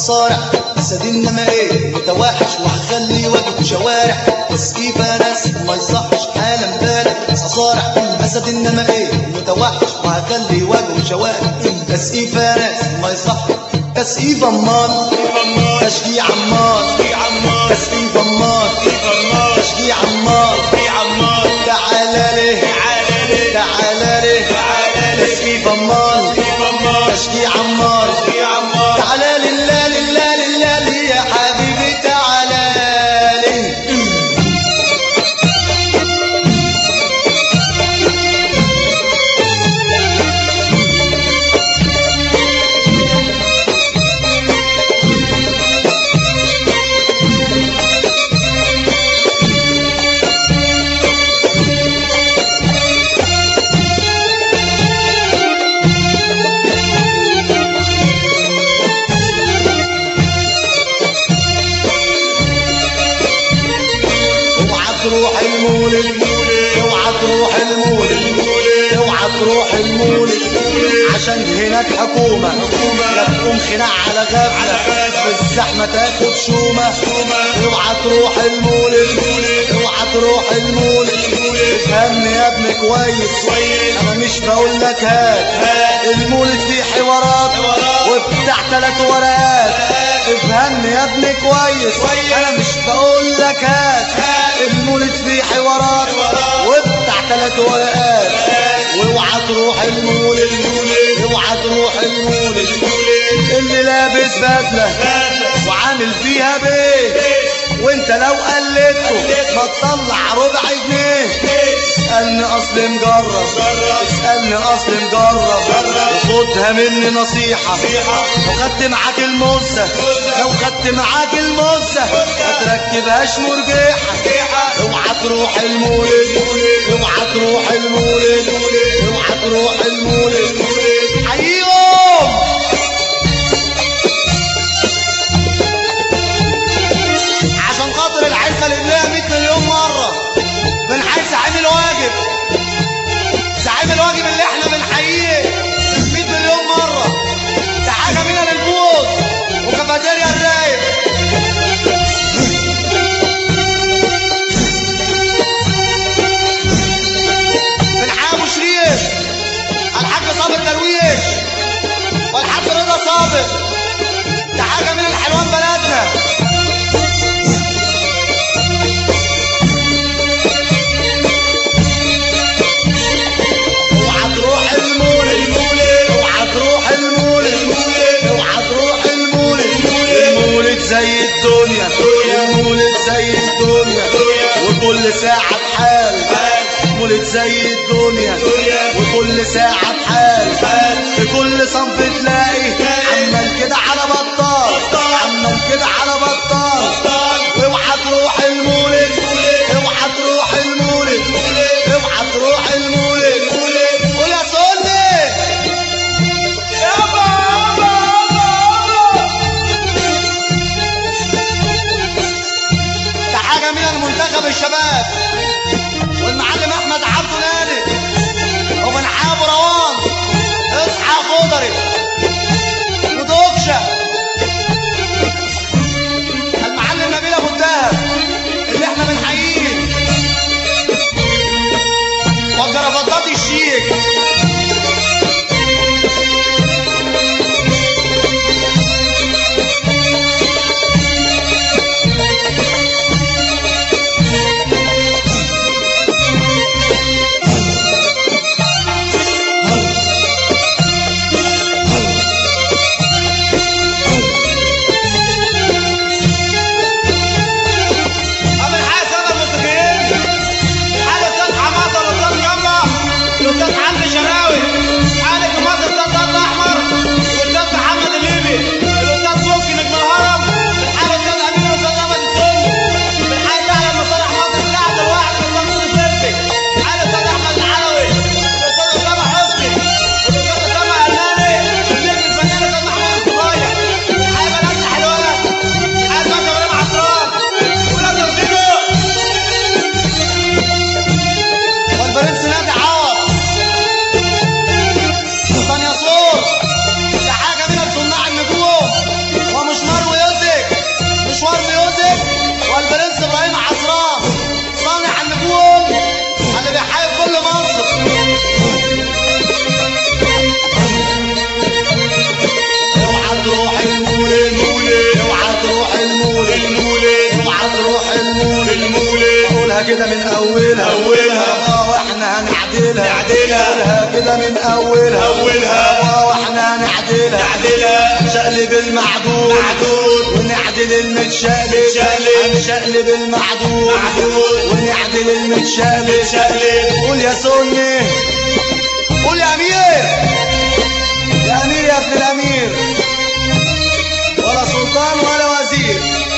صارع سدين انما ايه متوحش وهخلي وجهه شوارع تسقيفة ناس ما يصحش حالا بالك صارع اسد انما ايه متوحش وهخلي وجهه شوارع تسقيفة ناس ما يصحش تسقيف امال تشجيع عمال تسقيف امال تشجيع عمال تعالى ليه تعالى ليه تسقيف امال تشجيع عمال تعالى لله لله لله لي يا حبيبي تعالى لي اوعى تروح المولد اوعى تروح المولد اوعى تروح المولد عشان هناك حكومة لا تقوم خناع على غفلة في الزحمة تاخد شومة اوعى تروح المولد اوعى تروح المولد افهمني يا ابني كويس انا مش بقول لك هات المولد فيه حوارات وبتاع تلات ورقات افهمني يا ابني كويس انا مش بقول لك هات المولد فيه حوارات وبتاع تلات ورقات واوعى تروح المولد اوعى تروح المولد اللي لابس بدله وعامل فيها بيه وانت لو قلدته ما تطلع ربع جنيه اسألني اصل مجرب اسألني اصل مجرب خدها مني نصيحة لو خدت معاك المزة لو خدت معاك المزة ما تركبهاش مرجيحة اوعى تروح المولد اوعى تروح المولد اوعى تروح المولد حييهم عشان خاطر العزة لله 100 مليون مرة بنحيي زعيم الواجب زعيم الواجب اللي احنا بنحييه 100 مليون مرة ده حاجة منا للفوز وكافيتيريا الرايق بنحيي ابو شريف الحاج صابر درويش والحاج رضا صابر ده حاجة من الحلوان بلدنا اوعى تروح المولد اوعى تروح المولد اوعى تروح المولد المولد زي الدنيا المولد زي الدنيا وكل ساعة بحال مولد زي الدنيا وكل ساعة بحال في كل صنف تلاقي عمال كده على بطال عمال كده على بطال اوعى تروح المولد اوعى تروح المولد اوعى تروح المولد قول يا سني يابا ده حاجة من المنتخب الشباب والمعلم احمد عبده نادي ومن حاب روان اصحى خضري ودوكشة المعلم نبيل ابو الدهب اللي احنا بنحييه وجرافطات الشيك اولها أولها. اه واحنا هنعدلها نعدلها. نقولها كده من اولها أولها. اه واحنا هنعدلها نعدلها نشقلب المعدول معدول. ونعدل المتشقلب متشقلب. هنشقلب المعدول معدول. ونعدل المتشقلب متشقلب. قول يا سني قول يا امير يا امير يا ابن الامير ولا سلطان ولا وزير